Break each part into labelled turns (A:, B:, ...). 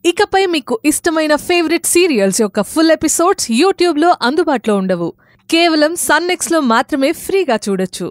A: ఇకపై మీకు ఇష్టమైన ఫేవరెట్ సీరియల్స్ యొక్క ఫుల్ ఎపిసోడ్స్ యూట్యూబ్లో అందుబాటులో ఉండవు కేవలం సన్నెక్స్లో మాత్రమే ఫ్రీగా చూడొచ్చు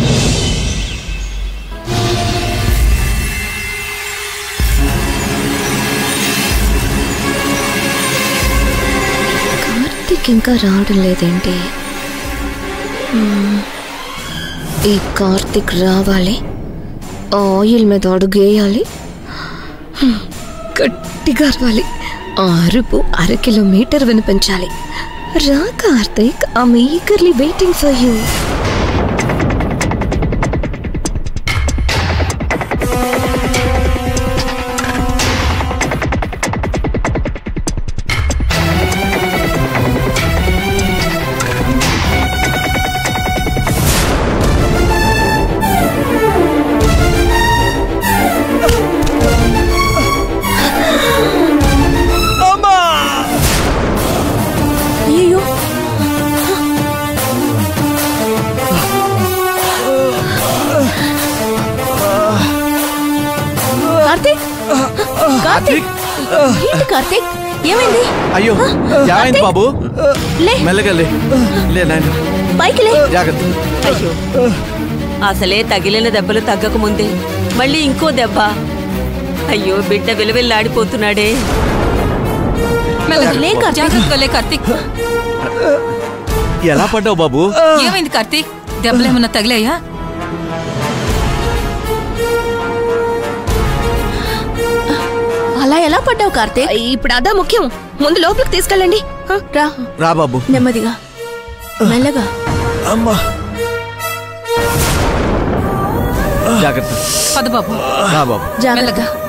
B: కార్తీక్ ఇంకా రావడం లేదేంటి మ్మ్. ఈ కార్తీక్ రావాలి ఆ ఆయిల్ మీద అడుగేయాలి హ్మ్. గట్టిగా అరవాలి ఆ అరుపు అర కిలోమీటర్ వినిపించాలి రా Karthik I'm eagerly waiting for you అయ్యో కార్తీక్ కార్తీక్ ఏంటి కార్తీక్ ఏమైంది
C: అయ్యో ఏమైంది బాబు
B: లే
C: మెల్లగా లే లే నాయన
B: పైకి లే
C: జాగ్రత్త
D: అయ్యో అసలే తగిలిన దెబ్బలు తగ్గక ముందే మళ్ళీ ఇంకో దెబ్బ అయ్యో బిడ్డ విలవిల్లాడిపోతున్నాడే
B: లే కార్తీక్
E: జాగ్రత్తగా లే కార్తీక్
C: ఎలా పడ్డావు బాబు
E: ఏమైంది కార్తీక్ దెబ్బలేమన్నా తగిలాయా
B: అలా ఎలా పడ్డావు కార్తీక్ ఇప్పుడు అదా ముఖ్యం ముందు లోపలికి తీసుకెళ్ళండి హ, రా
C: రా బాబు
B: నెమ్మదిగా మెల్లగా
C: అమ్మా జాగ్రత్త
E: పద బాబు
C: రా బాబు
B: జాగ్రత్త
E: మెల్లగా